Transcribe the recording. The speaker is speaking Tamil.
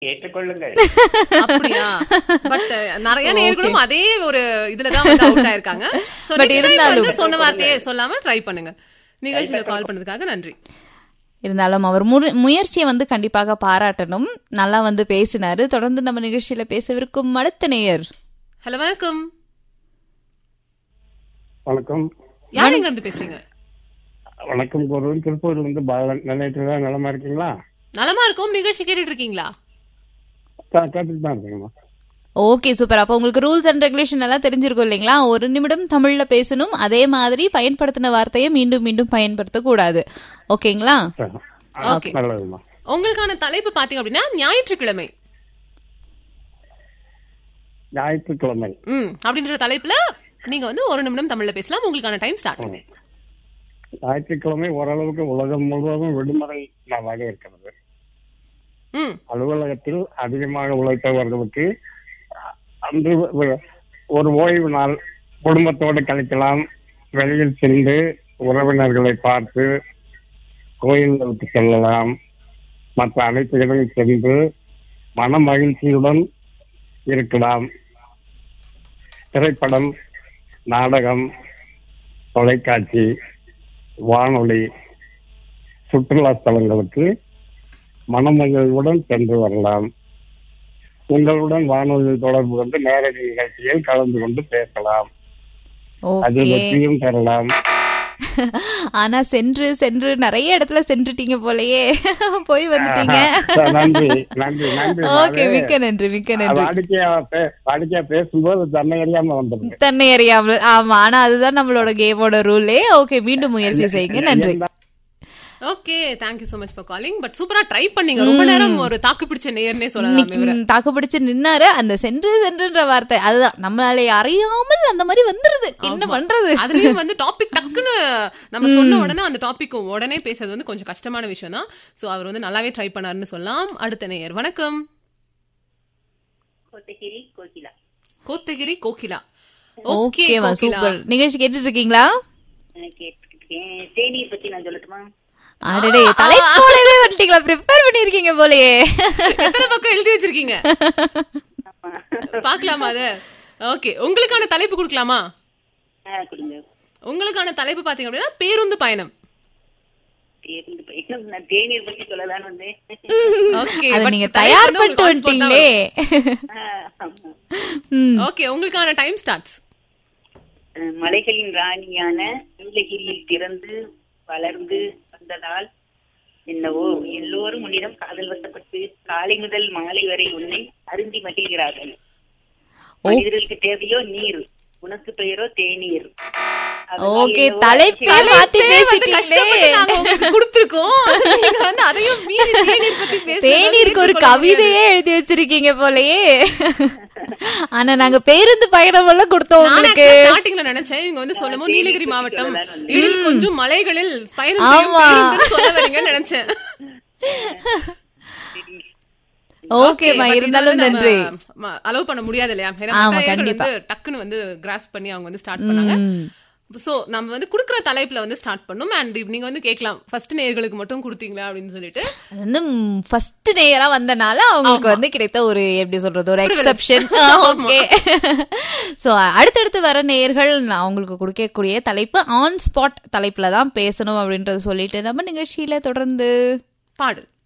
ஏற்றுக்கொள்ளுங்கள் அப்படியா பட் நிறைய நேர்களும் அதே ஒரு இதுலதான் வந்து அவுட் ஆயிருக்காங்க சோ But நெக்ஸ்ட் டைம் இருந்தாலும் வந்து சொன்ன வார்த்தையே சொல்லாம ட்ரை பண்ணுங்க நிகழ்ச்சியில கால் பண்ணதுக்காக நன்றி இருந்தாலும் அவர் முரு- முயற்சியை வந்து கண்டிப்பாக பாராட்டணும் நல்லா வந்து பேசினாரு தொடர்ந்து நம்ம நிகழ்ச்சியில பேசவிருக்கும் அடுத்த நேயர் ஹலோ வணக்கம் வணக்கம் யார் எங்க இருந்து பேசுறீங்க வணக்கம் கூறுவது திருப்பூர்ல இருந்து பாலன் நிலையத்துல நலமா இருக்கீங்களா நலமா இருக்கும் நிகழ்ச்சி கேட்டுட்டு இருக்கீங்களா கே- கேட்டுட்டு தான் இருக்கீங்களா ஓகே சூப்பர் அப்போ உங்களுக்கு ரூல்ஸ் அண்ட் ரெகுலேஷன் எல்லாம் தெரிஞ்சிருக்கும் இல்லைங்களா ஒரு நிமிடம் தமிழ்ல பேசணும் அதே மாதிரி பயன்படுத்தின வார்த்தையை மீண்டும் மீண்டும் பயன்படுத்த கூடாது ஓகேங்களா சரி. Okay. நல்லதுமா உங்களுக்கான தலைப்பு பாத்தீங்க அப்படின்னா ஞாயிற்றுக்கிழமை ஞாயிற்றுக்கிழமை ம் அப்படின்ற தலைப்புல நீங்க வந்து ஒரு நிமிடம் தமிழ்ல பேசலாம் உங்களுக்கான டைம் ஸ்டார்ட் ம். ஞாயிற்றுக்கிழமை ஓரளவுக்கு உலகம் முழுவதும் விடுமுறை நாளாக இருக்கிறது ம் அலுவலகத்தில் அதிகமாக உழைப்பவர்களுக்கு அன்று வ- ஒரு ஓய்வு நாள் குடும்பத்தோடு கழிக்கலாம் வெளியில் சென்று உறவினர்களை பார்த்து கோயில்களுக்கு செல்லலாம் மற்ற அனைத்து இடங்களில் சென்று மன மகிழ்ச்சியுடன் இருக்கலாம் திரைப்படம் நாடகம் தொலைக்காட்சி வானொலி சுற்றுலா ஸ்தலங்களுக்கு மனமகிழ்வுடன் சென்று வரலாம் உங்களுடன் வானொலியில் தொடர்பு கொண்டு நேரடி நிகழ்ச்சியில் கலந்து கொண்டு பேசலாம் அது ஓகே வெற்றியும் பெறலாம் ஆனா சென்று சென்று நிறைய இடத்துல சென்றுட்டீங்க போலயே போய் வந்துட்டீங்க நன்றி நன்றி நன்றி ஓகே மிக்க நன்றி மிக்க நன்றி வாடிக்கையா பே- வாடிக்கையா பேசும்போது தன்னை அறியாம வந்துருது தன்னை அறியாமல் ஆமா ஆனா அதுதான் நம்மளோட கேமோட ரூலே ஓகே மீண்டும் முயற்சி செய்யுங்க நன்றி okay thank you so much for calling but சூப்பரா ட்ரை பண்ணீங்க ரொம்ப நேரம் ஒரு தாக்கு பிடிச்ச நேர்னே சொல்லலாம் இவரை ம், தாக்கு பிடிச்சு நின்னாரு அந்த சென்று சென்றுன்ற வார்த்தை அதுதான் நம்மளாலே அறியாமல் அந்த மாதிரி வந்துருது என்ன பண்றது அதுலயும் வந்து டாபிக் டக்குன்னு நம்ம சொன்ன உடனே அந்த டாபிக் உடனே பேசுறது வந்து கொஞ்சம் கஷ்டமான விஷயம் தான் சோ அவர் வந்து நல்லாவே ட்ரை பண்ணாருன்னு சொல்லலாம் அடுத்த நேயர் வணக்கம் கோத்தகிரி கோகிலா கோத்தகிரி கோகிலா ஓகேவா கோகிலா. சூப்பர் நிகழ்ச்சி கேட்டுட்டு இருக்கீங்களா நான் கேட்டுருக்கேன் தேநீர் பத்தி நான் சொல்லட்டுமா அடடே தலைப்போடவே வந்துட்டீங்களா ப்ரிப்பேர் பண்ணிருக்கீங்க போலயே எத்தனை பக்கம் எழுதி வச்சிருக்கீங்க ஆமா பாக்கலாமா அத ஓகே உங்களுக்கான தலைப்பு கொடுக்கலாமா ஆ, கொடுங்க உங்களுக்கான தலைப்பு பாத்தீங்க அப்படின்னா பேருந்து பயணம் பேருந்து பயணம் நான் தேநீர் பத்தி சொல்லலாம்னு வந்தேன் ஓகே அத நீங்க தயார் பண்ணிட்டு வந்துட்டீங்களே ஆ, ஆமா. ம், ஓகே உங்களுக்கான டைம் ஸ்டார்ட்ஸ் அஹ், மலைகளின் ராணியான நீலகிரியில் பிறந்து வளர்ந்து வந்ததால் என்னவோ எல்லோரும் உன்னிடம் காதல் வசப்பட்டு காலை முதல் மாலை வரை உன்னை அருந்தி மகிழ்கிறார்கள் மனிதர்களுக்கு தேவையோ நீர் உனக்கு பெயரோ தேநீர் அதனால் ஓகே என்னவோ தலைப்பே மாத்தி வந்து கஷ்டப்பட்டு பேசிட்டீங்களே நாங்க உங்களுக்கு கொடுத்திருக்கோம் நீங்க வந்து அதையும் மீறி தேநீர் பத்தி பேசுறது தேநீருக்கு ஒரு ஏற்றுக்கொள்ள கவிதையே எழுதி வச்சிருக்கீங்க போலயே ஆனா நாங்க பேருந்து பயணம் எல்லாம் கொடுத்தோம் நான் உங்களுக்கு ஸ்டார்டிங்ல நினைச்சேன் இவங்க வந்து சொல்லும்போது நீலகிரி மாவட்டம் எழில் கொஞ்சம் மலைகளில் பயணம் செய்யும் ஆமா. பேருந்துன்னு சொல்ல வரீங்கன்னு நினைச்சேன் ஓகேமா இருந்தாலும் நன்றி அலோவ் பண்ண முடியாது இல்லையா ஏன்னா ஆமா, மத்த நேயர்கள் கண்டிப்பா. வந்து டக்குன்னு வந்து கிராஸ் பண்ணி அவங்க வந்து ஸ்டார்ட் பண்ணாங்க சோ நம்ம வந்து குடுக்குற தலைப்புல வந்து ஸ்டார்ட் பண்ணோம் அண்ட் நீங்க வந்து கேட்கலாம் ஃபர்ஸ்ட் நேயர்களுக்கு மட்டும் கொடுத்தீங்களா அப்படின்னு சொல்லிட்டு அது வந்து ஃபர்ஸ்ட் நேயரா வந்தனால அவங்களுக்கு வந்து கிடைத்த ஒரு எப்படி சொல்றது ஒரு எக்ஸெப்ஷன் ஓகே சோ அடுத்தடுத்து வர நேயர்கள் நான் அவங்களுக்கு கொடுக்கக்கூடிய தலைப்பு ஆன் ஸ்பாட் தலைப்புல தான் பேசணும் அப்படின்றத சொல்லிட்டு நம்ம நிகழ்ச்சியில தொடர்ந்து பாடல்